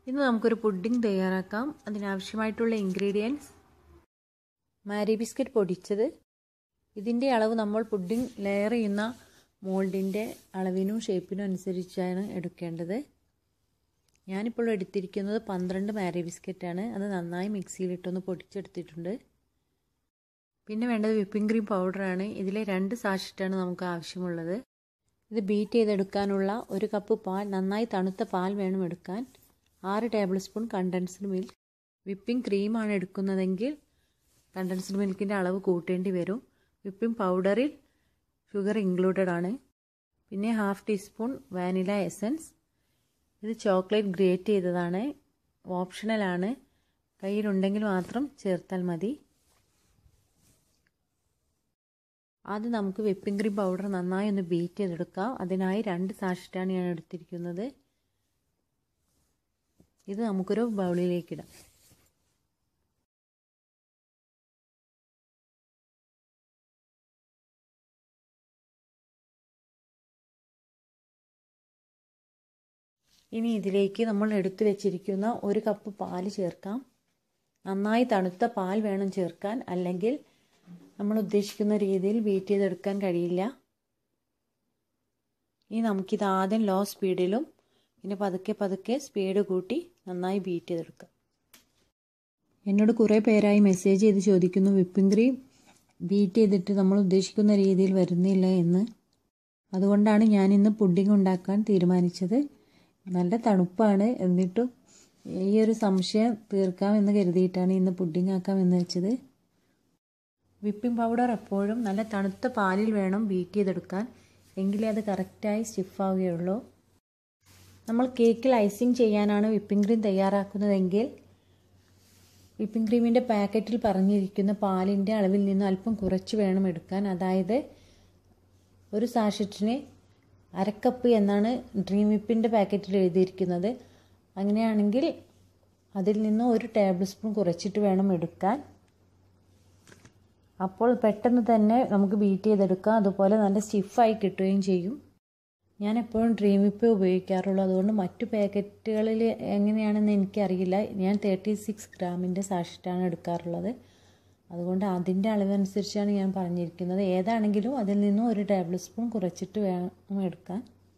ഇന്ന് നമുക്കൊരു പുഡിംഗ് തയ്യാറാക്കാം അതിനാവശ്യമായിട്ടുള്ള ഇൻഗ്രീഡിയൻസ് മാരി ബിസ്ക്കറ്റ് പൊടിച്ചത് ഇതിൻ്റെ അളവ് നമ്മൾ പുഡിംഗ് ലെയർ ചെയ്യുന്ന മോൾഡിൻ്റെ അളവിനും ഷേപ്പിനും അനുസരിച്ചാണ് എടുക്കേണ്ടത് ഞാനിപ്പോൾ എടുത്തിരിക്കുന്നത് പന്ത്രണ്ട് മാരി ബിസ്ക്കറ്റാണ് അത് നന്നായി മിക്സിയിലിട്ടൊന്ന് പൊടിച്ചെടുത്തിട്ടുണ്ട് പിന്നെ വേണ്ടത് വിപ്പിംഗ് ക്രീം പൗഡറാണ് ഇതിലെ രണ്ട് സാഷിറ്റാണ് നമുക്ക് ആവശ്യമുള്ളത് ഇത് ബീറ്റ് ചെയ്തെടുക്കാനുള്ള ഒരു കപ്പ് പാൽ നന്നായി തണുത്ത പാൽ വേണം എടുക്കാൻ ആറ് tablespoon condensed milk whipping ക്രീമാണ് എടുക്കുന്നതെങ്കിൽ കണ്ടൻസ്ഡ് മിൽക്കിൻ്റെ അളവ് കൂട്ടേണ്ടി വരും വിപ്പിംഗ് പൗഡറിൽ ഷുഗർ ഇൻക്ലൂഡഡ് ആണ് പിന്നെ ഹാഫ് ടീസ്പൂൺ വാനില എസൻസ് ഇത് ചോക്ലേറ്റ് ഗ്രേറ്റ് ചെയ്തതാണ് ഓപ്ഷണലാണ് കയ്യിലുണ്ടെങ്കിൽ മാത്രം ചേർത്താൽ മതി ആദ്യം നമുക്ക് വിപ്പിംഗ് ക്രീം പൗഡർ നന്നായി ഒന്ന് ബീറ്റ് ചെയ്തെടുക്കാം അതിനായി രണ്ട് സാഷിറ്റാണ് ഞാൻ എടുത്തിരിക്കുന്നത് ഇത് നമുക്കൊരു ബൗളിലേക്ക് ഇടാം ഇനി ഇതിലേക്ക് നമ്മൾ എടുത്തു വെച്ചിരിക്കുന്ന ഒരു കപ്പ് പാല് ചേർക്കാം നന്നായി തണുത്ത പാൽ വേണം ചേർക്കാൻ അല്ലെങ്കിൽ നമ്മൾ ഉദ്ദേശിക്കുന്ന രീതിയിൽ ബീറ്റ് ചെയ്തെടുക്കാൻ കഴിയില്ല ഇനി നമുക്കിത് ആദ്യം ലോ സ്പീഡിലും പിന്നെ പതുക്കെ പതുക്കെ സ്പീഡ് കൂട്ടി നന്നായി ബീറ്റ് ചെയ്തെടുക്കാം എന്നോട് കുറേ പേരായി മെസ്സേജ് ചെയ്ത് ചോദിക്കുന്നു വിപ്പിംഗ് ക്രീം ബീറ്റ് ചെയ്തിട്ട് നമ്മൾ ഉദ്ദേശിക്കുന്ന രീതിയിൽ വരുന്നില്ല എന്ന് അതുകൊണ്ടാണ് ഞാൻ ഇന്ന് പുഡിംഗ് ഉണ്ടാക്കാൻ തീരുമാനിച്ചത് നല്ല തണുപ്പാണ് എന്നിട്ടും ഈ ഒരു സംശയം തീർക്കാം എന്ന് കരുതിയിട്ടാണ് ഇന്ന് പുഡിംഗ് ആക്കാം എന്ന് വെച്ചത് വിപ്പിംഗ് പൗഡർ എപ്പോഴും നല്ല തണുത്ത പാലിൽ വേണം ബീറ്റ് ചെയ്തെടുക്കാൻ എങ്കിലേ അത് കറക്റ്റായി സ്റ്റിഫാവുകയുള്ളൂ നമ്മൾ കേക്കിൽ ഐസിങ് ചെയ്യാനാണ് വിപ്പിംഗ് ക്രീം തയ്യാറാക്കുന്നതെങ്കിൽ വിപ്പിംഗ് ക്രീമിൻ്റെ പാക്കറ്റിൽ പറഞ്ഞിരിക്കുന്ന പാലിൻ്റെ അളവിൽ നിന്ന് അല്പം കുറച്ച് വേണം എടുക്കാൻ അതായത് ഒരു സാഷറ്റിന് അരക്കപ്പ് എന്നാണ് ഡ്രീം വിപ്പിൻ്റെ പാക്കറ്റിൽ എഴുതിയിരിക്കുന്നത് അങ്ങനെയാണെങ്കിൽ അതിൽ നിന്ന് ഒരു ടേബിൾ സ്പൂൺ കുറച്ചിട്ട് വേണം എടുക്കാൻ അപ്പോൾ പെട്ടെന്ന് തന്നെ നമുക്ക് ബീറ്റ് ചെയ്തെടുക്കാം അതുപോലെ നല്ല സ്റ്റിഫായി കിട്ടുകയും ചെയ്യും ഞാൻ എപ്പോഴും ഡ്രീം വിപ്പ് ഉപയോഗിക്കാറുള്ളൂ അതുകൊണ്ട് മറ്റു പാക്കറ്റുകളിൽ എങ്ങനെയാണെന്ന് എനിക്കറിയില്ല ഞാൻ തേർട്ടി സിക്സ് ഗ്രാമിൻ്റെ സാഷിറ്റാണ് എടുക്കാറുള്ളത് അതുകൊണ്ട് അതിൻ്റെ അളവനുസരിച്ചാണ് ഞാൻ പറഞ്ഞിരിക്കുന്നത് ഏതാണെങ്കിലും അതിൽ നിന്നും ഒരു ടേബിൾ സ്പൂൺ കുറച്ചിട്ട് വേണം എടുക്കാൻ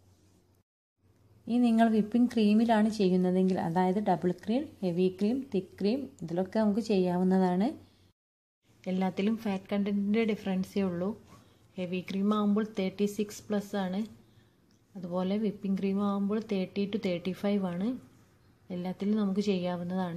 ഈ നിങ്ങൾ വിപ്പിംഗ് ക്രീമിലാണ് ചെയ്യുന്നതെങ്കിൽ അതായത് double cream heavy cream thick cream ഇതിലൊക്കെ നമുക്ക് ചെയ്യാവുന്നതാണ് എല്ലാത്തിലും ഫാറ്റ് കണ്ടൻറ്റിൻ്റെ ഡിഫറൻസേ ഉള്ളൂ ഹെവി ക്രീം ആകുമ്പോൾ തേർട്ടി സിക്സ് പ്ലസ് ആണ് അതുപോലെ വിപ്പിംഗ് ക്രീം ആകുമ്പോൾ തേർട്ടി ടു തേർട്ടി ഫൈവ് ആണ് എല്ലാത്തിലും നമുക്ക് ചെയ്യാവുന്നതാണ്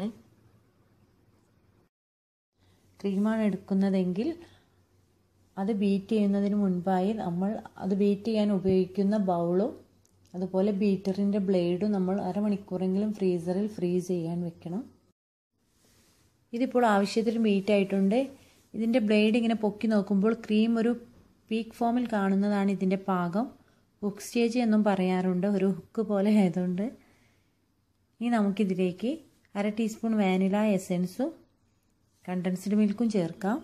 ക്രീമാണ് എടുക്കുന്നതെങ്കിൽ അത് ബീറ്റ് ചെയ്യുന്നതിന് മുൻപായി നമ്മൾ അത് ബീറ്റ് ചെയ്യാൻ ഉപയോഗിക്കുന്ന ബൗളും അതുപോലെ ബീറ്ററിൻ്റെ ബ്ലേഡും നമ്മൾ അരമണിക്കൂറെങ്കിലും ഫ്രീസറിൽ ഫ്രീസ് ചെയ്യാൻ വെക്കണം ഇതിപ്പോൾ ആവശ്യത്തിന് ബീറ്റ് ആയിട്ടുണ്ട് ഇതിൻ്റെ ബ്ലേഡ് ഇങ്ങനെ പൊക്കി നോക്കുമ്പോൾ ക്രീം ഒരു പീക്ക് ഫോമിൽ കാണുന്നതാണ് ഇതിൻ്റെ പാകം ഹുക്ക് സ്റ്റേജ് എന്നും പറയാറുണ്ട് ഒരു ഹുക്ക് പോലെ ആയതുകൊണ്ട് ഇനി നമുക്കിതിലേക്ക് അര ടീസ്പൂൺ വാനില എസെൻസും കണ്ടൻസ്ഡ് മിൽക്കും ചേർക്കാം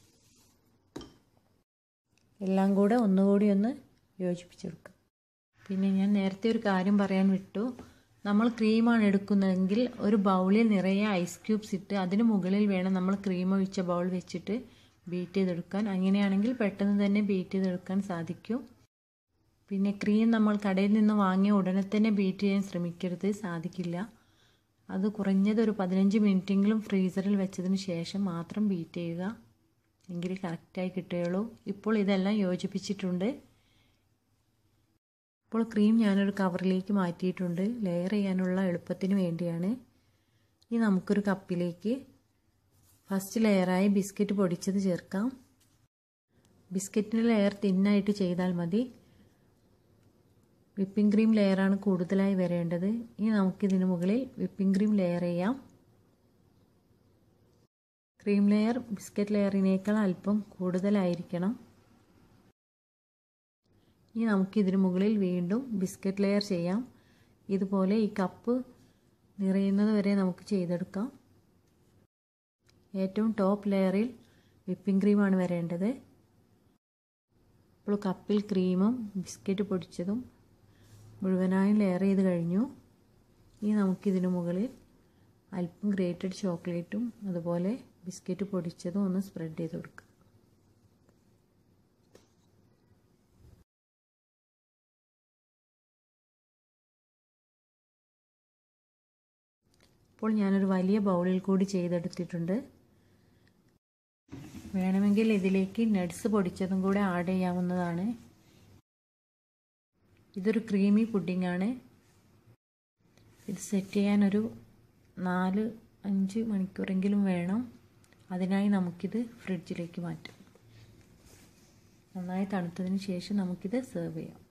എല്ലാം കൂടെ ഒന്നുകൂടി ഒന്ന് യോജിപ്പിച്ചെടുക്കാം പിന്നെ ഞാൻ നേരത്തെ ഒരു കാര്യം പറയാൻ വിട്ടു നമ്മൾ ക്രീമാണ് എടുക്കുന്നതെങ്കിൽ ഒരു ബൗളിൽ നിറയെ ഐസ് ക്യൂബ്സ് ഇട്ട് അതിന് മുകളിൽ വേണം നമ്മൾ ക്രീം ഒഴിച്ച ബൗൾ വെച്ചിട്ട് ബീറ്റ് ചെയ്തെടുക്കാൻ അങ്ങനെയാണെങ്കിൽ പെട്ടെന്ന് തന്നെ ബീറ്റ് ചെയ്തെടുക്കാൻ സാധിക്കും പിന്നെ ക്രീം നമ്മൾ കടയിൽ നിന്ന് വാങ്ങിയ ഉടനെ തന്നെ ബീറ്റ് ചെയ്യാൻ ശ്രമിക്കരുത് സാധിക്കില്ല അത് കുറഞ്ഞത് ഒരു പതിനഞ്ച് മിനിറ്റെങ്കിലും ഫ്രീസറിൽ വെച്ചതിന് ശേഷം മാത്രം ബീറ്റ് ചെയ്യുക എങ്കിൽ കറക്റ്റായി കിട്ടുകയുള്ളൂ ഇപ്പോൾ ഇതെല്ലാം യോജിപ്പിച്ചിട്ടുണ്ട് ഇപ്പോൾ ക്രീം ഞാനൊരു കവറിലേക്ക് മാറ്റിയിട്ടുണ്ട് ലെയർ ചെയ്യാനുള്ള എളുപ്പത്തിന് വേണ്ടിയാണ് ഇനി നമുക്കൊരു കപ്പിലേക്ക് ഫസ്റ്റ് ലെയറായി ബിസ്ക്കറ്റ് പൊടിച്ചത് ചേർക്കാം ബിസ്ക്കറ്റിൻ്റെ ലെയർ തിന്നായിട്ട് ചെയ്താൽ മതി വിപ്പിംഗ് ക്രീം ലെയറാണ് കൂടുതലായി വരേണ്ടത് ഇനി നമുക്കിതിന് മുകളിൽ വിപ്പിംഗ് ക്രീം ലെയർ ചെയ്യാം ക്രീം ലെയർ ബിസ്ക്കറ്റ് ലെയറിനേക്കാൾ അല്പം കൂടുതലായിരിക്കണം ഇനി നമുക്കിതിന് മുകളിൽ വീണ്ടും ബിസ്ക്കറ്റ് ലെയർ ചെയ്യാം ഇതുപോലെ ഈ കപ്പ് നിറയുന്നത് വരെ നമുക്ക് ചെയ്തെടുക്കാം ഏറ്റവും ടോപ്പ് ലെയറിൽ വിപ്പിംഗ് ക്രീമാണ് വരേണ്ടത് ഇപ്പോൾ കപ്പിൽ ക്രീമും ബിസ്ക്കറ്റ് പൊടിച്ചതും മുഴുവനായും ലെയർ ചെയ്ത് കഴിഞ്ഞു ഇനി നമുക്കിതിന് മുകളിൽ അല്പം ഗ്രേറ്റഡ് ചോക്ലേറ്റും അതുപോലെ ബിസ്ക്കറ്റ് പൊടിച്ചതും ഒന്ന് സ്പ്രെഡ് ചെയ്ത് കൊടുക്കുക ഇപ്പോൾ ഞാനൊരു വലിയ ബൗളിൽ കൂടി ചെയ്തെടുത്തിട്ടുണ്ട് വേണമെങ്കിൽ ഇതിലേക്ക് നട്ട്സ് പൊടിച്ചതും കൂടെ ആഡ് ചെയ്യാവുന്നതാണ് ഇതൊരു ക്രീമി പുഡിംഗാണ് ഇത് സെറ്റ് ചെയ്യാനൊരു നാല് അഞ്ച് മണിക്കൂറെങ്കിലും വേണം അതിനായി നമുക്കിത് ഫ്രിഡ്ജിലേക്ക് മാറ്റാം നന്നായി തണുത്തതിന് ശേഷം നമുക്കിത് സെർവ് ചെയ്യാം